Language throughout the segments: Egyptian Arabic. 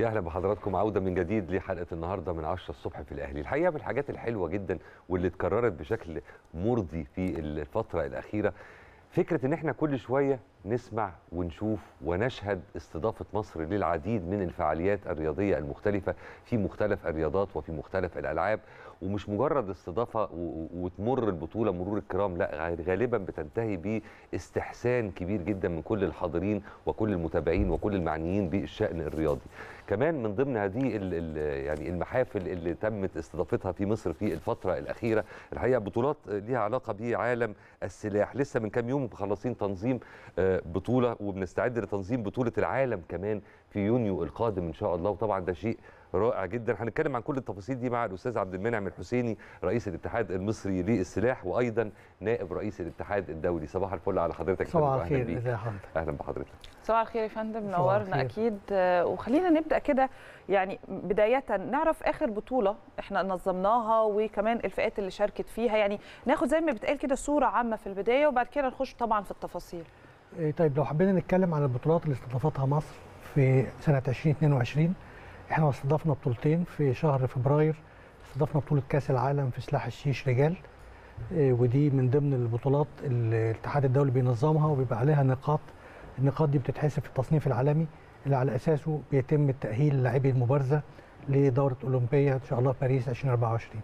يا اهلا بحضراتكم عوده من جديد لحلقه النهارده من 10 الصبح في الاهلي الحقيقه من الحاجات الحلوه جدا واللي اتكررت بشكل مرضي في الفتره الاخيره فكره ان احنا كل شويه نسمع ونشوف ونشهد استضافه مصر للعديد من الفعاليات الرياضيه المختلفه في مختلف الرياضات وفي مختلف الالعاب ومش مجرد استضافه و- و- وتمر البطوله مرور الكرام لا غالبا بتنتهي باستحسان كبير جدا من كل الحاضرين وكل المتابعين وكل المعنيين بالشان الرياضي كمان من ضمن هذه ال- ال- يعني المحافل اللي تمت استضافتها في مصر في الفتره الاخيره الحقيقه بطولات ليها علاقه بعالم السلاح لسه من كام يوم مخلصين تنظيم آه، بطوله وبنستعد لتنظيم بطوله العالم كمان في يونيو القادم ان شاء الله وطبعا ده شيء رائع جدا هنتكلم عن كل التفاصيل دي مع الاستاذ عبد المنعم الحسيني رئيس الاتحاد المصري للسلاح وايضا نائب رئيس الاتحاد الدولي صباح الفل على حضرتك يا صباح فندم، وأهلا الخير بيك. ازي حضرتك اهلا بحضرتك صباح الخير يا فندم صباح نورنا الخير. اكيد آه، وخلينا نبدا كده يعني بدايه نعرف اخر بطوله احنا نظمناها وكمان الفئات اللي شاركت فيها يعني ناخد زي ما بتقال كده صوره عامه في البدايه وبعد كده نخش طبعا في التفاصيل إيه طيب لو حبينا نتكلم عن البطولات اللي استضافتها مصر في سنه 2022 احنا استضفنا بطولتين في شهر فبراير استضفنا بطوله كاس العالم في سلاح الشيش رجال إيه ودي من ضمن البطولات اللي الاتحاد الدولي بينظمها وبيبقى عليها نقاط النقاط دي بتتحسب في التصنيف العالمي اللي على اساسه بيتم التاهيل لاعبي المبارزه لدوره اولمبيه ان شاء الله في باريس 2024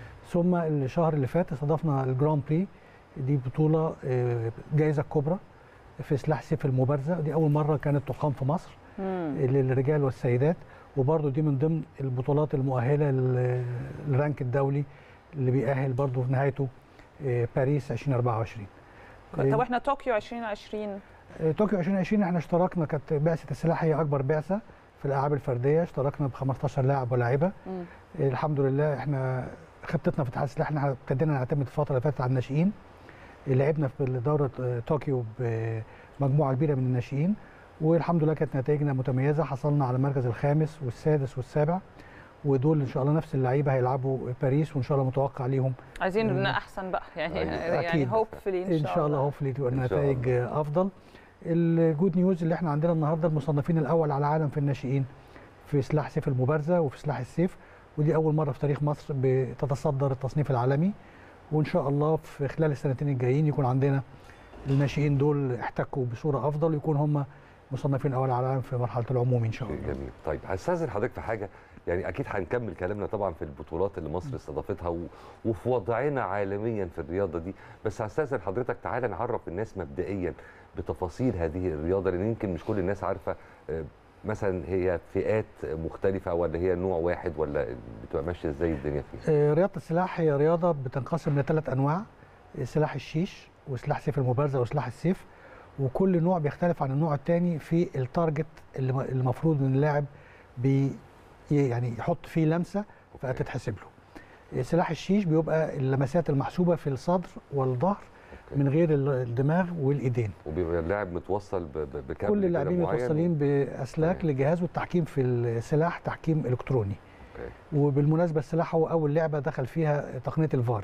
ثم الشهر اللي فات استضفنا الجران بري دي بطوله آه، جائزه كبرى في سلاح سيف المبارزه دي اول مره كانت تقام في مصر مم. للرجال والسيدات وبرضو دي من ضمن البطولات المؤهله لل- للرانك الدولي اللي بيأهل برضو في نهايته آه، باريس 2024 طب احنا طوكيو 2020 آه، طوكيو 2020 احنا اشتركنا كانت بعثه السلاح هي اكبر بعثه في الالعاب الفرديه اشتركنا ب 15 لاعب ولاعبه مم. آه، الحمد لله احنا خطتنا في اتحاد السلاح ان احنا ابتدينا نعتمد الفتره اللي فاتت على الناشئين لعبنا في دوره آه، طوكيو بمجموعه كبيره من الناشئين والحمد لله كانت نتائجنا متميزه حصلنا على المركز الخامس والسادس والسابع ودول ان شاء الله نفس اللعيبه هيلعبوا باريس وان شاء الله متوقع ليهم عايزين مم. نبقى احسن بقى يعني أيوة. يعني أكيد. هوبفلي ان شاء الله هوفلي تبقى إن شاء النتائج الله. افضل الجود نيوز اللي احنا عندنا النهارده المصنفين الاول على العالم في الناشئين في سلاح سيف المبارزه وفي سلاح السيف ودي اول مره في تاريخ مصر بتتصدر التصنيف العالمي وان شاء الله في خلال السنتين الجايين يكون عندنا الناشئين دول احتكوا بصوره افضل ويكون هم مصنفين اول على العالم في مرحله العموم ان شاء شيء الله جميل طيب هستاذن حضرتك في حاجه يعني اكيد هنكمل كلامنا طبعا في البطولات اللي مصر استضافتها و... وفي وضعنا عالميا في الرياضه دي بس هستاذن حضرتك تعالى نعرف الناس مبدئيا بتفاصيل هذه الرياضه لان يمكن مش كل الناس عارفه آه، مثلا هي فئات مختلفه ولا هي نوع واحد ولا بتبقى ماشيه ازاي الدنيا فيها آه، رياضه السلاح هي رياضه بتنقسم لثلاث انواع سلاح الشيش وسلاح سيف المبارزه وسلاح السيف وكل نوع بيختلف عن النوع الثاني في التارجت اللي م- المفروض ان اللاعب بي يعني يحط فيه لمسه فتتحسب له سلاح الشيش بيبقى اللمسات المحسوبه في الصدر والظهر أوكي. من غير ال- الدماغ والايدين وبيبقى اللاعب متوصل ب... ب... بكابل كل كده اللاعبين معين. متوصلين باسلاك تمام. لجهاز والتحكيم في السلاح تحكيم الكتروني أوكي. وبالمناسبه السلاح هو اول لعبه دخل فيها تقنيه الفار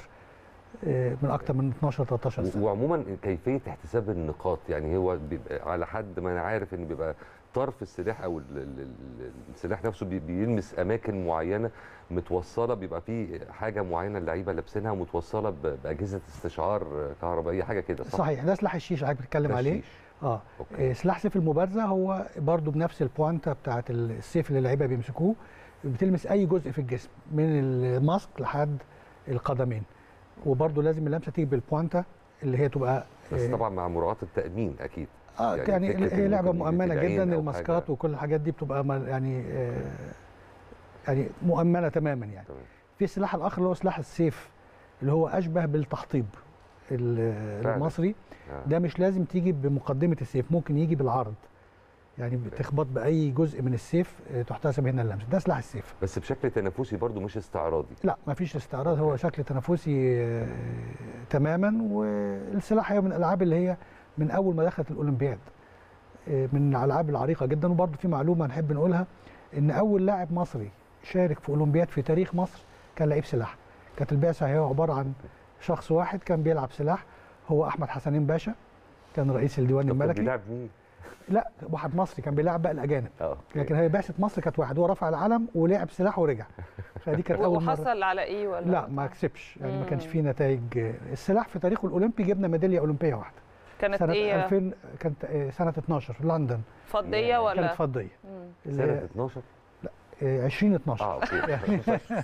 آه، من اكثر من 12 13 و- سنه وعموما كيفيه احتساب النقاط يعني هو بيبقى على حد ما انا عارف ان بيبقى طرف السلاح او ال- ال- ال- السلاح نفسه بي- بيلمس اماكن معينه متوصله بيبقى في حاجه معينه اللعيبه لابسينها ومتوصله ب- باجهزه استشعار كهربائيه حاجه كده صح؟ صحيح ده سلاح الشيش اللي حضرتك بتتكلم ده عليه الشيش. اه اوكي آه، سلاح سيف المبارزه هو برضو بنفس البوانتا بتاعه السيف اللي اللعيبه بيمسكوه بتلمس اي جزء في الجسم من الماسك لحد القدمين وبرضو لازم اللمسه تيجي بالبوانتا اللي هي تبقى بس آه، طبعا مع مراعاه التامين اكيد اه يعني يعني, فكرة هي إن لعبه ممكن يجي في مؤمنه العين جدا أو الماسكات حاجة. وكل الحاجات دي بتبقى مل- يعني آه يعني مؤمنه تماما يعني تمام في السلاح الاخر اللي هو سلاح السيف اللي هو اشبه بالتحطيب ال- فعلا. المصري آه. ده مش لازم تيجي بمقدمه السيف ممكن يجي بالعرض يعني بتخبط باي جزء من السيف آه، تحتسب هنا اللمسه ده سلاح السيف بس بشكل تنافسي برضو مش استعراضي لا ما فيش استعراض هو شكل تنافسي آه، تماما والسلاح هي من الالعاب اللي هي من اول ما دخلت الاولمبياد آه، من الالعاب العريقه جدا وبرضه في معلومه نحب نقولها ان اول لاعب مصري شارك في اولمبياد في تاريخ مصر كان لعيب سلاح كانت البعثه هي عباره عن شخص واحد كان بيلعب سلاح هو احمد حسنين باشا كان رئيس الديوان طب الملكي بيلعب مين؟ لا واحد مصري كان بيلعب بقى الاجانب اه لكن هي بعثه مصر كانت واحد هو رفع العلم ولعب سلاح ورجع فدي كانت اول مره وحصل على ايه ولا لا ما كسبش يعني ما كانش مم. فيه نتائج السلاح في تاريخه الاولمبي جبنا ميداليه اولمبيه واحده كانت سنه ايه 2000 كانت آه، سنه 12 لندن فضيه ولا كانت فضيه مم. اللي سنه هي، 12 آه، 2012 اه اوكي يعني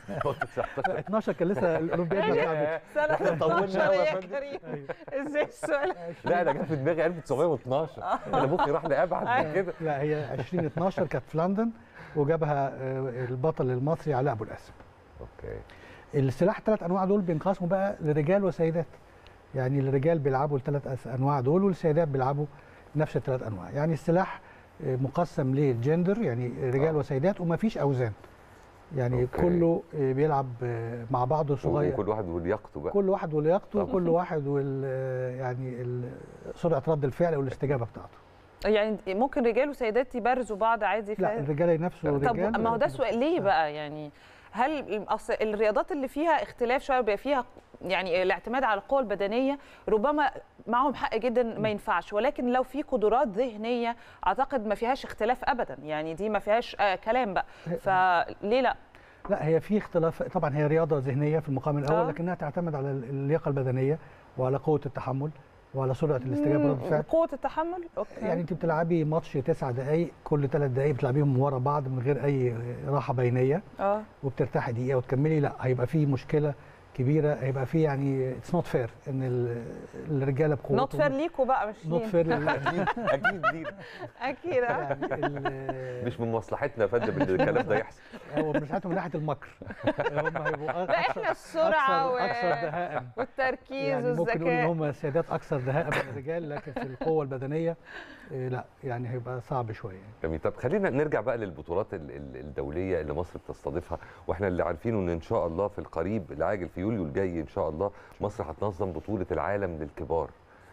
19 12 كان لسه الاولمبياد ما اتلعبتش سنه إحنا طولنا 12 أوي يا يا فندم. كريم أيوة. ازاي السؤال لا انا جت في دماغي 1912 انا مخي راح لابعد من كده لا هي 2012 كانت في لندن وجابها آه، البطل المصري علاء ابو القاسم اوكي السلاح الثلاث انواع دول بينقسموا بقى لرجال وسيدات يعني الرجال بيلعبوا الثلاث انواع دول والسيدات بيلعبوا نفس الثلاث انواع يعني السلاح آه، مقسم للجندر يعني رجال آه. وسيدات وما فيش اوزان يعني أوكي. كله آه، بيلعب آه، مع بعضه صغير وكل واحد ولياقته بقى كل واحد ولياقته طبعا. كل واحد وال آه، يعني ال- سرعه رد الفعل والاستجابه بتاعته يعني ممكن رجال وسيدات يبارزوا بعض عادي في لا الرجاله ينافسوا طب الرجال ما هو ده سؤال ليه بقى يعني هل اصل الرياضات اللي فيها اختلاف شويه بيبقى فيها يعني الاعتماد على القوة البدنية ربما معهم حق جدا ما ينفعش ولكن لو في قدرات ذهنية اعتقد ما فيهاش اختلاف ابدا يعني دي ما فيهاش آه كلام بقى فليه لا لا هي في اختلاف طبعا هي رياضه ذهنيه في المقام الاول آه. لكنها تعتمد على اللياقه البدنيه وعلى قوه التحمل وعلى سرعه الاستجابه ورد الفعل قوة التحمل اوكي يعني انت بتلعبي ماتش تسع دقائق كل ثلاث دقائق بتلعبيهم ورا بعض من غير اي راحه بينيه اه وبترتاحي دقيقه وتكملي لا هيبقى في مشكله كبيره هيبقى في يعني اتس نوت فير ان ال- الرجاله بقوتهم نوت فير ليكوا بقى مش نوت لينا. فير لل- اكيد اكيد لينا اكيد آه. يعني ال- مش من مصلحتنا يا فندم ان الكلام ده يحصل هو مش حتى من ناحيه المكر هم هيبقوا لا اكثر احنا السرعة و... اكثر, أكثر دهاء والتركيز يعني ممكن نقول ان والذكاء هم السيدات اكثر دهاء من الرجال لكن في القوه البدنيه آه، لا يعني هيبقى صعب شويه جميل طب خلينا نرجع بقى للبطولات ال- ال- الدوليه اللي مصر بتستضيفها واحنا اللي عارفينه ان ان شاء الله في القريب العاجل في يوليو الجاي ان شاء الله مصر هتنظم بطوله العالم للكبار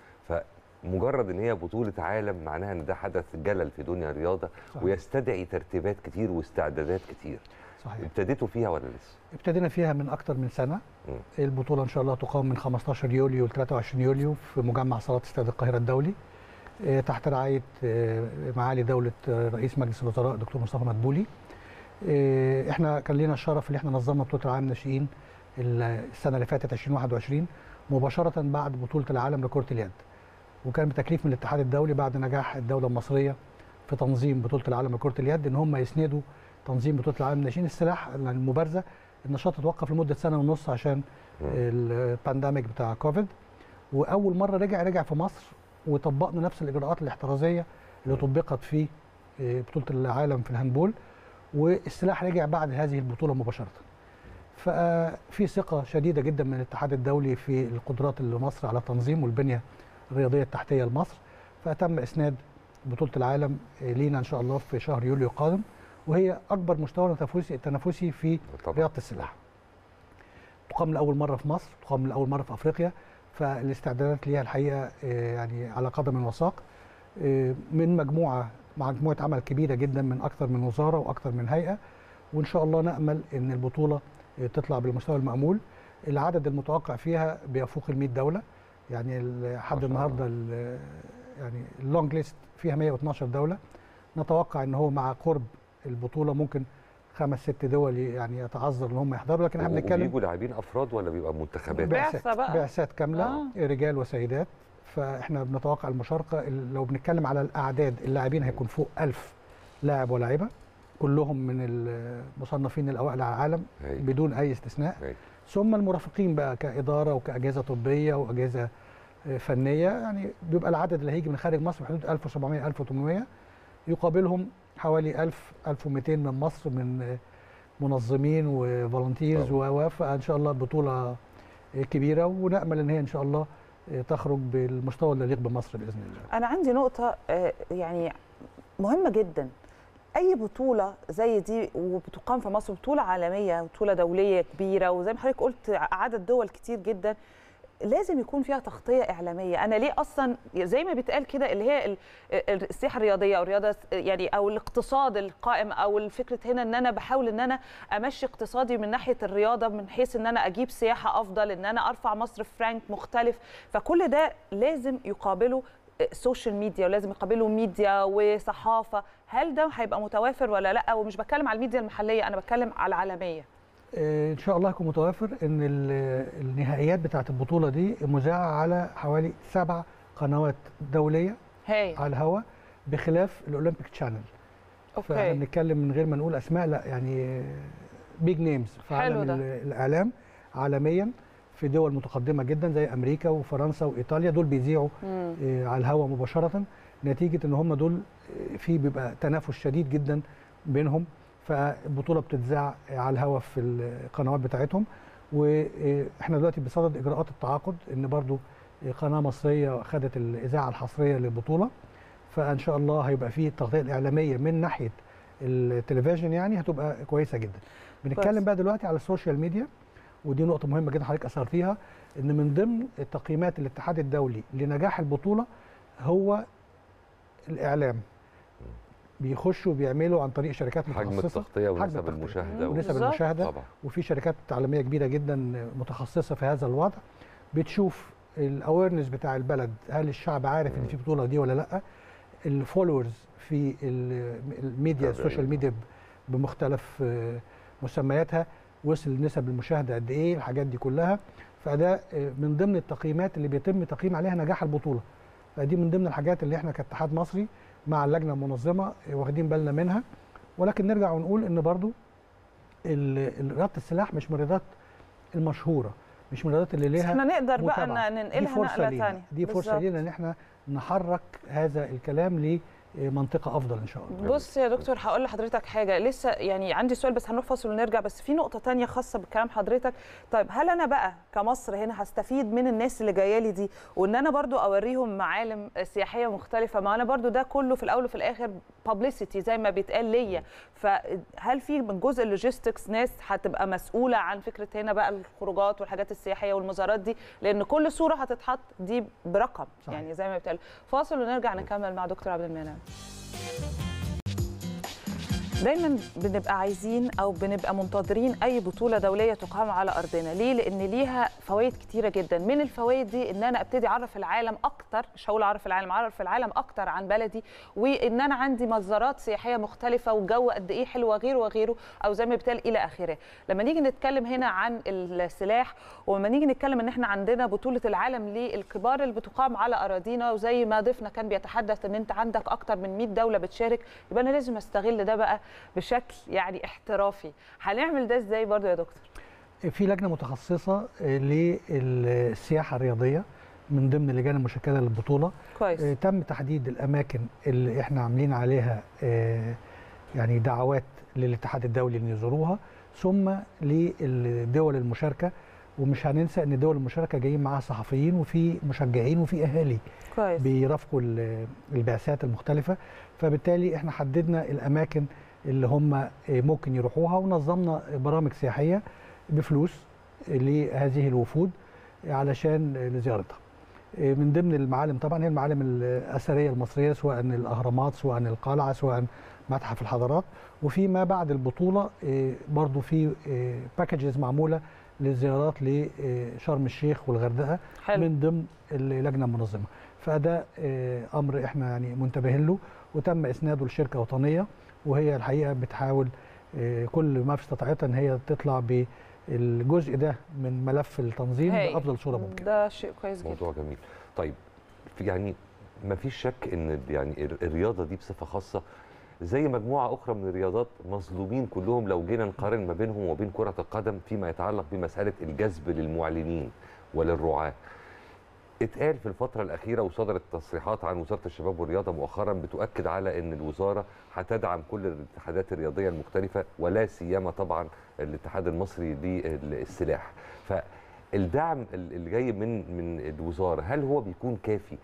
فمجرد ان هي بطوله عالم معناها ان ده حدث جلل في دنيا الرياضه صحيح. ويستدعي ترتيبات كتير واستعدادات كتير صحيح ابتديتوا فيها ولا لسه ابتدينا فيها من اكثر من سنه مم. البطوله ان شاء الله تقام من 15 يوليو ل 23 يوليو في مجمع صالات استاد القاهره الدولي آه، تحت رعايه آه، معالي دوله آه، رئيس مجلس الوزراء دكتور مصطفى مدبولي آه، احنا كان لنا الشرف ان احنا نظمنا بطوله العالم ناشئين السنه اللي فاتت 2021 مباشره بعد بطوله العالم لكره اليد وكان بتكليف من الاتحاد الدولي بعد نجاح الدوله المصريه في تنظيم بطوله العالم لكره اليد ان هم يسندوا تنظيم بطوله العالم ناشئين السلاح المبارزه النشاط اتوقف لمده سنه ونص عشان مم. البانديميك بتاع كوفيد واول مره رجع رجع في مصر وطبقنا نفس الاجراءات الاحترازيه اللي مم. طبقت في آه، بطوله العالم في الهاندبول والسلاح رجع بعد هذه البطوله مباشره ففي ثقه شديده جدا من الاتحاد الدولي في القدرات اللي مصر على تنظيم والبنيه الرياضيه التحتيه لمصر فتم اسناد بطوله العالم آه، لينا ان شاء الله في شهر يوليو القادم وهي اكبر مستوى تنافسي تنافسي في طبعا رياضه السلاح تقام لاول مره في مصر تقام لاول مره في افريقيا فالاستعدادات ليها الحقيقه آه، يعني على قدم وساق آه، من مجموعه مع مجموعه عمل كبيره جدا من اكثر من وزاره واكثر من هيئه وان شاء الله نامل ان البطوله آه، تطلع بالمستوى المامول العدد المتوقع فيها بيفوق ال 100 دوله يعني لحد ما شاء النهارده ال- يعني اللونج ليست فيها 112 دوله نتوقع ان هو مع قرب البطوله ممكن خمس ست دول يعني يتعذر ان هم يحضروا لكن احنا بنتكلم وبيجوا لاعبين افراد ولا بيبقى منتخبات بعثة بعثات بقى. بعثات كامله آه. آه. رجال وسيدات فاحنا بنتوقع المشاركه ال- لو بنتكلم على الاعداد اللاعبين هيكون فوق 1000 لاعب ولاعبه كلهم من المصنفين الاوائل على العالم هاي. بدون اي استثناء هاي. ثم المرافقين بقى كاداره وكاجهزه طبيه واجهزه آه، فنيه يعني بيبقى العدد اللي هيجي من خارج مصر في حدود 1700 1800 يقابلهم حوالي 1000 1200 من مصر من آه، منظمين وفولنتيرز طبعا. و فان شاء الله بطوله آه، كبيره ونامل ان هي ان شاء الله آه، تخرج بالمستوى اللي يليق بمصر باذن الله انا عندي نقطه آه، يعني مهمه جدا اي بطوله زي دي وبتقام في مصر بطوله عالميه بطوله دوليه كبيره وزي ما حضرتك قلت عدد دول كتير جدا لازم يكون فيها تغطيه اعلاميه انا ليه اصلا زي ما بيتقال كده اللي هي ال- ال- السياحه الرياضيه او الرياضه يعني او الاقتصاد القائم او الفكره هنا ان انا بحاول ان انا امشي اقتصادي من ناحيه الرياضه من حيث ان انا اجيب سياحه افضل ان انا ارفع مصر في فرانك مختلف فكل ده لازم يقابله السوشيال ميديا ولازم يقابلوا ميديا وصحافه هل ده هيبقى متوافر ولا لا ومش بتكلم على الميديا المحليه انا بتكلم على العالميه آه، ان شاء الله هيكون متوافر ان ال- النهائيات بتاعه البطوله دي مذاعه على حوالي سبع قنوات دوليه هاي على الهواء بخلاف الاولمبيك تشانل فاحنا اوكي بنتكلم من غير ما نقول اسماء لا يعني بيج نيمز في حلو عالم ده. ال- الاعلام عالميا في دول متقدمه جدا زي امريكا وفرنسا وايطاليا دول بيذيعوا مم. آه، على الهواء مباشره نتيجه ان هم دول آه، في بيبقى تنافس شديد جدا بينهم فالبطوله بتتذاع على الهواء في القنوات بتاعتهم واحنا دلوقتي بصدد اجراءات التعاقد ان برضو قناه مصريه خدت الاذاعه الحصريه للبطوله فان شاء الله هيبقى فيه التغطيه الاعلاميه من ناحيه التلفزيون يعني هتبقى كويسه جدا كويس. بنتكلم بقى دلوقتي على السوشيال ميديا ودي نقطه مهمه جدا حضرتك اثرتيها ان من ضمن تقييمات الاتحاد الدولي لنجاح البطوله هو الاعلام بيخشوا بيعملوا عن طريق شركات حجم متخصصه التغطيه ونسب التغطية. المشاهده مم. ونسب بالظبط. المشاهده طبعا وفي شركات عالميه كبيره جدا متخصصه في هذا الوضع بتشوف الاويرنس بتاع البلد هل الشعب عارف ان في بطوله دي ولا لا الفولورز في ال- الميديا تابعين. السوشيال ميديا بمختلف آه، مسمياتها وصل نسب المشاهده قد ايه الحاجات دي كلها فده آه، من ضمن التقييمات اللي بيتم تقييم عليها نجاح البطوله فدي من ضمن الحاجات اللي احنا كاتحاد مصري مع اللجنه المنظمه آه، واخدين بالنا منها ولكن نرجع ونقول ان برضو ال- ال- رياضه السلاح مش من الرياضات المشهوره مش من الرياضات اللي بس ليها احنا نقدر بقى متابعة. ن- دي ننقلها فرصه نقله لينا ثانيه دي فرصه لينا ان احنا نحرك هذا الكلام لمنطقه افضل ان شاء الله بص يا دكتور هقول لحضرتك حاجه لسه يعني عندي سؤال بس هنروح فاصل ونرجع بس في نقطه تانية خاصه بكلام حضرتك طيب هل انا بقى كمصر هنا هستفيد من الناس اللي جايه لي دي وان انا برضو اوريهم معالم سياحيه مختلفه ما انا برضو ده كله في الاول وفي الاخر بابليستي زي ما بيتقال ليا فهل في من جزء اللوجيستكس ناس هتبقى مسؤوله عن فكره هنا بقى الخروجات والحاجات السياحيه والمزارات دي لان كل صوره هتتحط دي برقم صحيح. يعني زي ما بيتقال فاصل ونرجع نكمل مع دكتور عبد المنعم دايما بنبقى عايزين او بنبقى منتظرين اي بطوله دوليه تقام على ارضنا ليه لان ليها فوائد كتيره جدا من الفوائد دي ان انا ابتدي اعرف العالم اكتر مش هقول اعرف العالم اعرف العالم اكتر عن بلدي وان انا عندي مزارات سياحيه مختلفه والجو قد ايه حلو وغيره وغيره او زي ما بيتقال الى اخره لما نيجي نتكلم هنا عن السلاح ولما نيجي نتكلم ان احنا عندنا بطوله العالم للكبار اللي بتقام على اراضينا وزي ما ضيفنا كان بيتحدث ان انت عندك اكتر من 100 دوله بتشارك يبقى انا لازم استغل ده بقى بشكل يعني احترافي هنعمل ده ازاي برضو يا دكتور في لجنه متخصصه آه، للسياحه الرياضيه من ضمن اللجان المشكله للبطوله كويس آه، تم تحديد الاماكن اللي احنا عاملين عليها آه، يعني دعوات للاتحاد الدولي ان يزوروها ثم للدول المشاركه ومش هننسى ان الدول المشاركه جايين معاها صحفيين وفي مشجعين وفي اهالي كويس بيرافقوا ال- البعثات المختلفه فبالتالي احنا حددنا الاماكن اللي هم ممكن يروحوها ونظمنا برامج سياحيه بفلوس لهذه الوفود علشان لزيارتها من ضمن المعالم طبعا هي المعالم الاثريه المصريه سواء الاهرامات سواء القلعه سواء متحف الحضارات وفي ما بعد البطوله برضو في باكجز معموله للزيارات لشرم الشيخ والغردقه حلو من ضمن اللجنه المنظمه فده آه، امر احنا يعني منتبهين له وتم اسناده لشركه وطنيه وهي الحقيقه بتحاول آه، كل ما في استطاعتها ان هي تطلع بالجزء ده من ملف التنظيم هاي. بافضل صوره ممكنه ده شيء كويس جدا موضوع جميل طيب في- يعني ما فيش شك ان ال- يعني ال- الرياضه دي بصفه خاصه زي مجموعه اخرى من الرياضات مظلومين كلهم لو جينا نقارن ما بينهم وبين كره القدم فيما يتعلق بمساله الجذب للمعلنين وللرعاه اتقال في الفترة الأخيرة وصدرت تصريحات عن وزارة الشباب والرياضة مؤخرا بتؤكد على أن الوزارة هتدعم كل الاتحادات الرياضية المختلفة ولا سيما طبعا الاتحاد المصري للسلاح فالدعم اللي جاي من من الوزارة هل هو بيكون كافي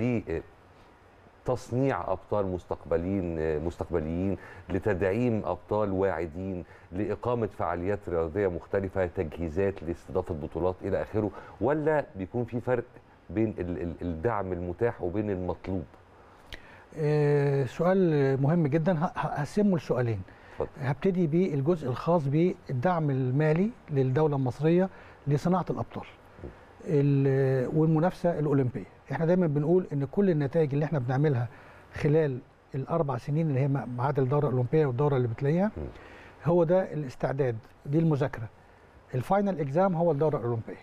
لتصنيع أبطال مستقبليين مستقبليين لتدعيم أبطال واعدين لإقامة فعاليات رياضية مختلفة تجهيزات لاستضافة بطولات إلى آخره ولا بيكون في فرق بين ال- ال- الدعم المتاح وبين المطلوب آه، سؤال مهم جدا ه- ه- هقسمه لسؤالين اتفضل. هبتدي بالجزء الخاص بالدعم المالي للدوله المصريه لصناعه الابطال ال- والمنافسه الاولمبيه احنا دايما بنقول ان كل النتائج اللي احنا بنعملها خلال الاربع سنين اللي هي ما عدا الدوره الاولمبيه والدوره اللي بتلاقيها مم. هو ده الاستعداد دي المذاكره الفاينل اكزام هو الدوره الاولمبيه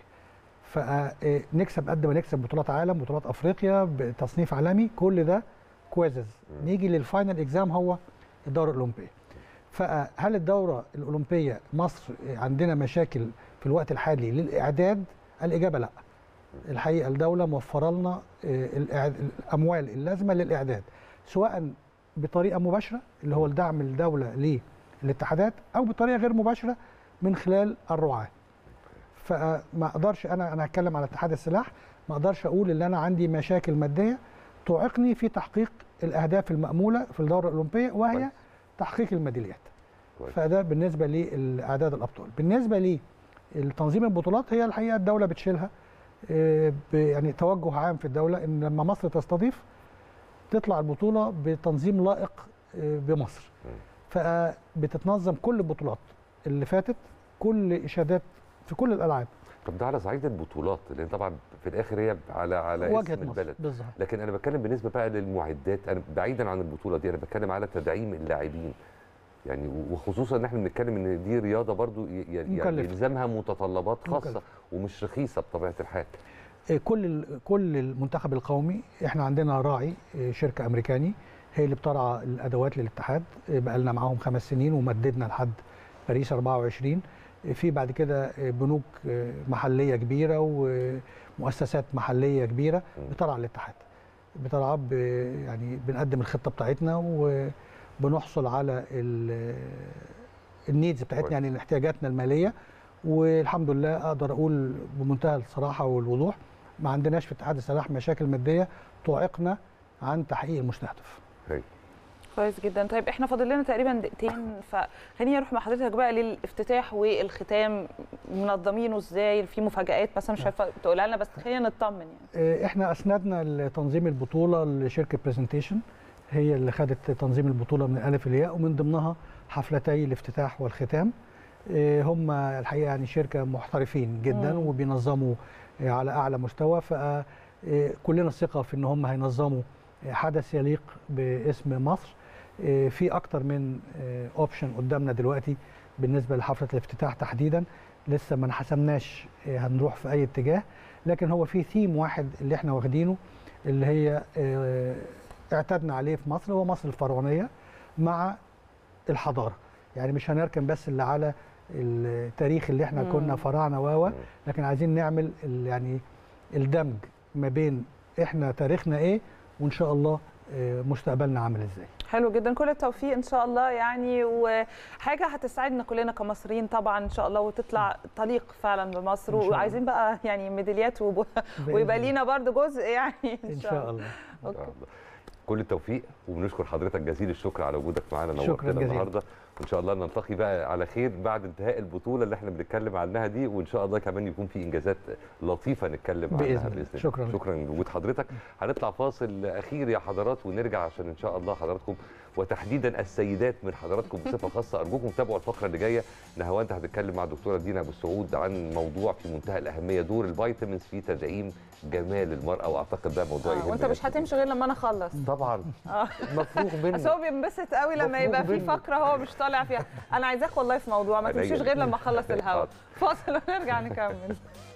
فنكسب قد ما نكسب بطولات عالم بطولات افريقيا بتصنيف عالمي كل ده كويزز مم. نيجي للفاينل اكزام هو الدوره الاولمبيه فهل الدوره الاولمبيه مصر عندنا مشاكل في الوقت الحالي للاعداد الاجابه لا الحقيقه الدوله موفره لنا آه، الإعد- الاموال اللازمه للاعداد سواء بطريقه مباشره اللي هو الدعم الدوله للاتحادات او بطريقه غير مباشره من خلال الرعاه فما اقدرش انا انا هتكلم على اتحاد السلاح ما اقدرش اقول ان انا عندي مشاكل ماديه تعيقني في تحقيق الاهداف الماموله في الدوره الاولمبيه وهي كويس. تحقيق الميداليات كويس. فده بالنسبه لاعداد الابطال بالنسبه لتنظيم البطولات هي الحقيقه الدوله بتشيلها آه، ب- يعني توجه عام في الدوله ان لما مصر تستضيف تطلع البطوله بتنظيم لائق آه، بمصر مم. فبتتنظم كل البطولات اللي فاتت كل اشادات في كل الالعاب طب ده على صعيد البطولات لان طبعا في الاخر هي على على واجهه اسم مصر البلد بالظبط لكن انا بتكلم بالنسبه بقى للمعدات انا بعيدا عن البطوله دي انا بتكلم على تدعيم اللاعبين يعني وخصوصا ان احنا بنتكلم ان دي رياضه برضو ي- يعني مكلفة. يلزمها متطلبات خاصه مكلفة. ومش رخيصه بطبيعه الحال آه، كل ال- كل المنتخب القومي احنا عندنا راعي آه، شركه امريكاني هي اللي بترعى الادوات للاتحاد آه، بقى لنا معاهم خمس سنين ومددنا لحد باريس 24 آه، في بعد كده آه، بنوك آه، محليه كبيره ومؤسسات محليه كبيره مم. بترعى الاتحاد بترعى ب- يعني بنقدم الخطه بتاعتنا وبنحصل على ال- النيدز بتاعتنا كويس. يعني احتياجاتنا الماليه والحمد لله اقدر اقول بمنتهى الصراحه والوضوح ما عندناش في اتحاد السلاح مشاكل ماديه تعيقنا عن تحقيق المستهدف هي. كويس جدا طيب احنا فاضل لنا تقريبا دقيقتين فخليني اروح مع حضرتك بقى للافتتاح والختام منظمينه ازاي في مفاجآت مثلا مش عارفه تقولها لنا بس خلينا نطمن يعني آه، احنا اسندنا تنظيم البطوله لشركه برزنتيشن هي اللي خدت تنظيم البطوله من الالف للياء ومن ضمنها حفلتي الافتتاح والختام آه، هم الحقيقه يعني شركه محترفين جدا مم. وبينظموا آه، على اعلى مستوى فكلنا الثقه في ان هم هينظموا آه، حدث يليق باسم مصر آه، في اكتر من اوبشن قدامنا دلوقتي بالنسبه لحفله الافتتاح تحديدا لسه ما حسمناش آه، هنروح في اي اتجاه لكن هو في ثيم واحد اللي احنا واخدينه اللي هي آه، اعتدنا عليه في مصر هو مصر الفرعونيه مع الحضاره يعني مش هنركن بس اللي على التاريخ اللي احنا مم. كنا فراعنه و مم. لكن عايزين نعمل ال- يعني الدمج ما بين احنا تاريخنا ايه وان شاء الله آه، مستقبلنا عامل ازاي حلو جدا كل التوفيق ان شاء الله يعني وحاجه هتسعدنا كلنا كمصريين طبعا ان شاء الله وتطلع تليق فعلا بمصر إن شاء الله. وعايزين بقى يعني ميداليات وب- بإذن ويبقى الله. لينا برضو جزء يعني ان شاء الله إن أوكي. شاء الله. كل التوفيق وبنشكر حضرتك جزيل الشكر على وجودك معانا شكراً نورتنا جزيلاً. النهارده وان شاء الله نلتقي بقى على خير بعد انتهاء البطوله اللي احنا بنتكلم عنها دي وان شاء الله كمان يكون في انجازات لطيفه نتكلم بإذن عنها الله. باذن الله شكراً لك. شكرا لوجود حضرتك هنطلع فاصل اخير يا حضرات ونرجع عشان ان شاء الله حضراتكم وتحديدا السيدات من حضراتكم بصفه خاصه ارجوكم تابعوا الفقره اللي جايه نهاوند هتتكلم مع الدكتوره دينا ابو السعود عن موضوع في منتهى الاهميه دور الفيتامينز في تدعيم جمال المراه واعتقد ده موضوع آه، يهم وانت مش ناس كتير. هتمشي غير لما انا اخلص طبعا اه مفروغ منه بس هو بينبسط قوي لما مفروغ يبقى في منه. فقره هو مش طالع فيها انا عايزاك والله في موضوع ما عينيا تمشيش غير الاتنين. لما اخلص الهوا حاضر. فاصل ونرجع نكمل